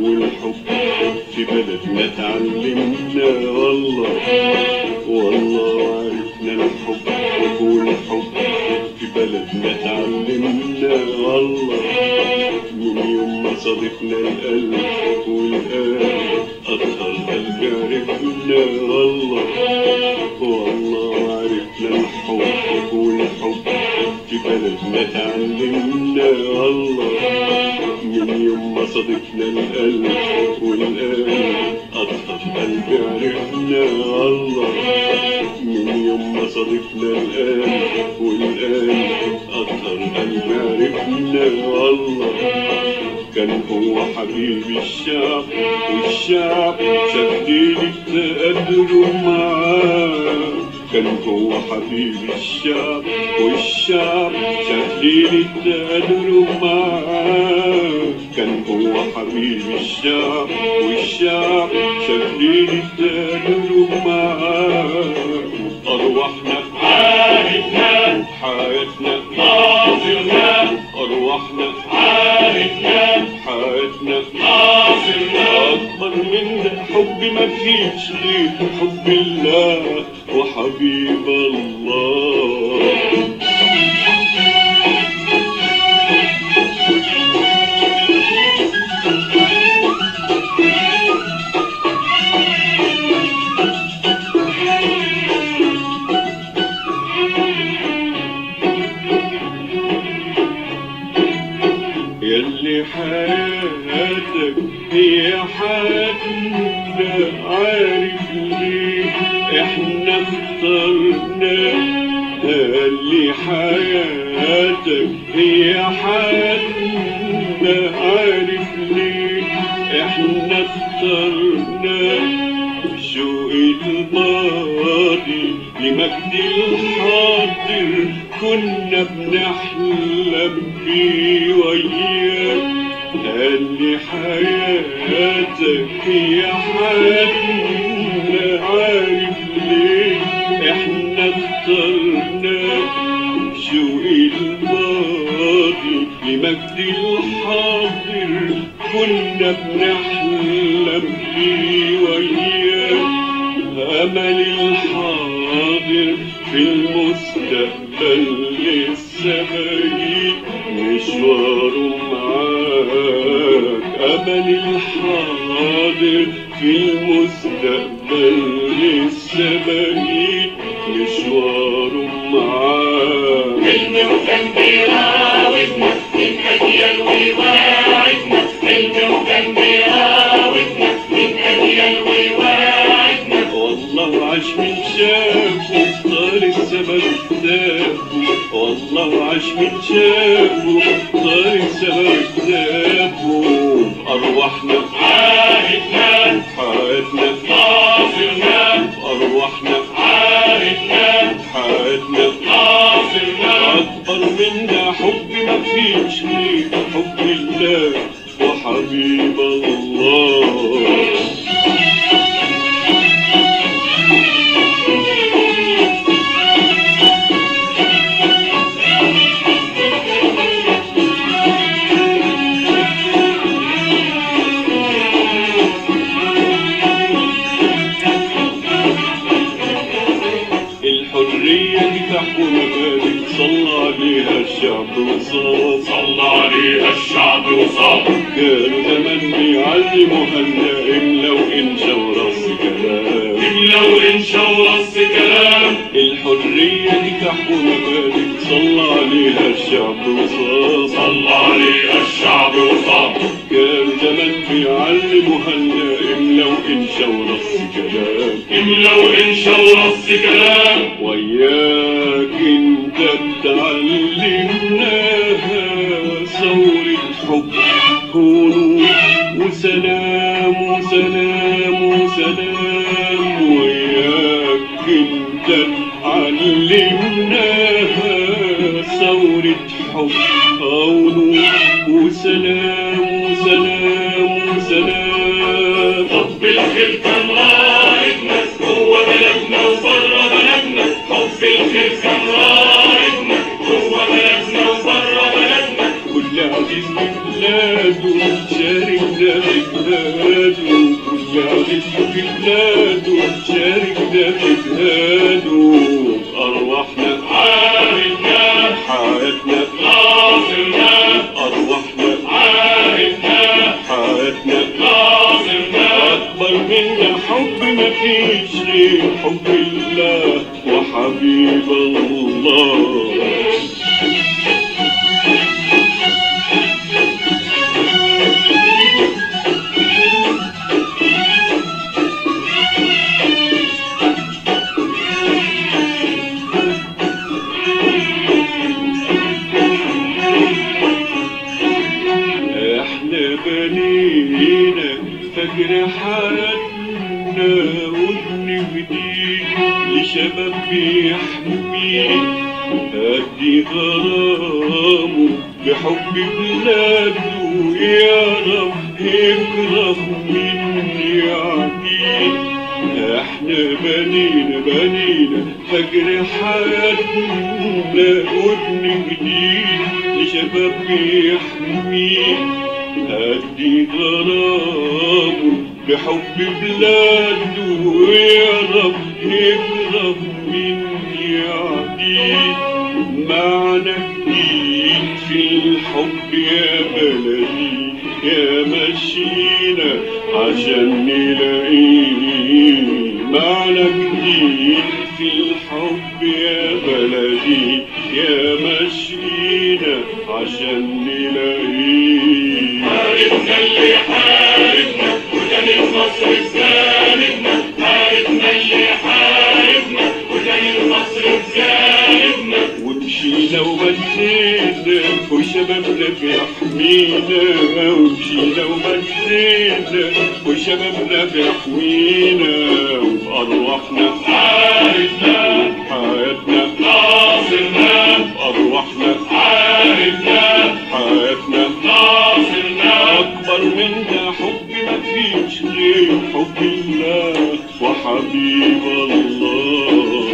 والحب في بلدنا اتعلمنا والله والله عرفنا الحب والحب في بلدنا اتعلمنا والله من يوم ما صادفنا القلب والقلب أطهر قلب عرفنا والله والله عرفنا الحب والحب في بلدنا اتعلمنا والله من يوم ما صادفنا القلب والقلب أطهر قلب عرفنا والله من يوم ما صادفنا القلب والقلب أطهر قلب عرفنا والله كان هو حبيب الشعب والشعب شاف ليلة تقدروا معاه كان هو حبيب الشعب والشعب شاف ليلة تقدروا معاه كان هو حبيب الشعب والشعب شاف ليلة تقدروا معاه أرواحنا عارفنا حياتنا ناصرنا أرواحنا عارفنا حياتنا ناصرنا أكبر من ده حب ما فيش غير حب الله وحبيب الله يلي حياتك هي حياتنا عارف ليه احنا اخترنا اللي حياتك هي حياتنا عارف ليه احنا اخترنا شوق الماضي لمجد الحاضر كنا بنحلم بيه وياك اللي حياتك هي حياتنا عارف ليه احنا اخترناك شوق الماضي لمجد الحاضر كنا بنحلم بيه وياك أمل الحاضر في المستقبل لسه بعيد مشواره معاك أمل الحاضر في المستقبل لسه بعيد مشواره معاك علم وكان بيراودنا من أجيال ويواعدنا علم وكان بيراودنا من أجيال ويواعدنا والله عاش من شافه طال السما كتابه والله عاش من شافه طال السما كتابه أرواحنا عارفنا حياتنا ناصرنا أرواحنا عارفنا حياتنا ناصرنا أكبر منا حب ما فيش غير حب الله وحبيب الله الحرية كفاح ومبادئ صلى عليها الشعب وصار صلى عليها الشعب وصاب كانوا زمان بيعلموها النائم لو انشا ورص كلام لو انشا ورص كلام الحرية كفاح ومبادئ صلى عليها الشعب وصار صلى عليها الشعب وصاب كانوا زمان بيعلموها النائم لو انشا ورص كلام لو انشا ورص كلام وياك انت بتعلمناها ثورة حب كونوا وسلام وسلام وسلام وياك انت علمناها ثورة حب كونوا وسلام وسلام وسلام حب الخير كان راعدنا جوه بلدنا وبره بلدنا حب الخير كان راعدنا جوه بلدنا وبره بلدنا كل عزيز من بلاده شاركنا في بلاده كل عريس في بلاده شاركنا في بلاده أرواحنا عارفنا حياتنا ناصرنا أرواحنا عارفنا حياتنا ناصرنا أكبر منا حب مفيش غير حب الله وحبيب الله احنا بنينا فجر حياتنا ودن جديد لشباب بيحميه ادي غرامه بحب بلاده يا رب يكره مني عديد احنا بنينا بنينا فجر حياتنا ودن جديد لشباب بيحميه هدي غرامه بحب بلاده يا رب يكره مني عديد معنى جديد في الحب يا بلدي يا مشينا عشان نلاقيه معنى جديد في الحب يا بلدي يا مشينا عشان نلاقيه عارفنا اللي حاربنا وكان النصر بجانبنا عارفنا اللي حاربنا وكان النصر بجانبنا ومشينا ومشينا وشبابنا بيحمينا ومشينا ومشينا وشبابنا بيحمينا وبأرواحنا عارفنا حياتنا ناصرنا بأرواحنا عارفنا حياتنا ناصرنا أكبر منا حب مفيش غير حب الله وحبيب الله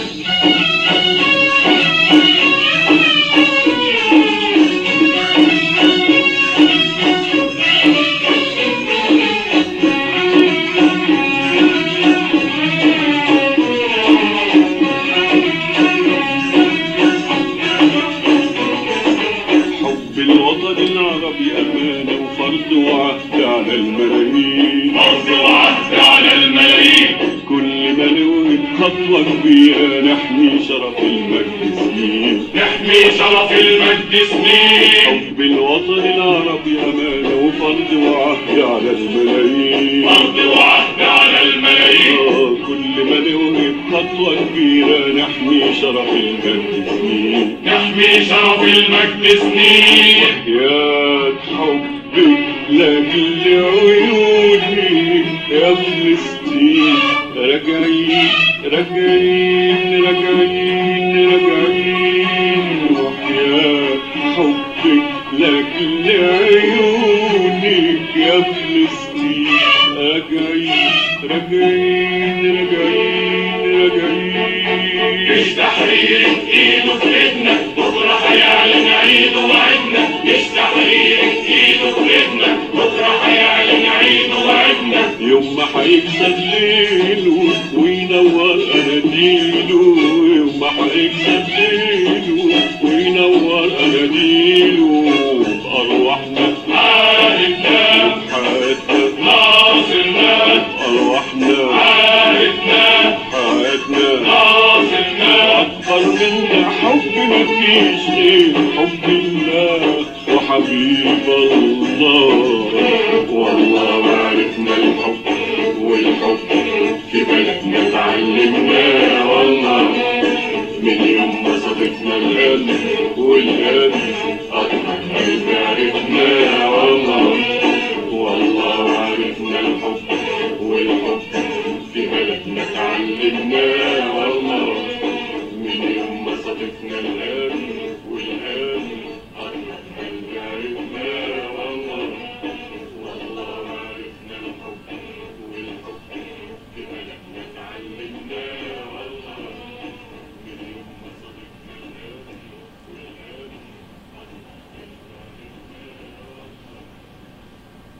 حب الوطن العربي أمانة وفرض وعهد على الملايين فرض وعهد على الملايين كل ما نوهب خطوة كبيرة نحمي شرف المجد سنين نحمي شرف المجد سنين حب الوطن العربي أمانة وفرض وعهد على الملايين فرض وعهد على الملايين آه، كل ما نوهب خطوة كبيرة نحمي شرف المجد سنين نحمي شرف المجد سنين يا حبك لاجل عيوني يا فلسطين راجعين راجعين راجعين راجعين وحياة حبك لاجل عيونك يا فلسطين راجعين راجعين راجعين راجعين مش تحرير ايده في ايدنا بكره هيعلن عيده وعدنا مش تحرير ايده في ايدنا بكره هيعلن عيده وعدنا يوم ما هيكسب ليله وينور اناديله يوم ما هيكسب ليله وينور اناديله بارواحنا عارفنا حياتنا ناصرنا بارواحنا عارفنا حياتنا ناصرنا اكبر منا حب مفيش غير حب الله وحبيب الله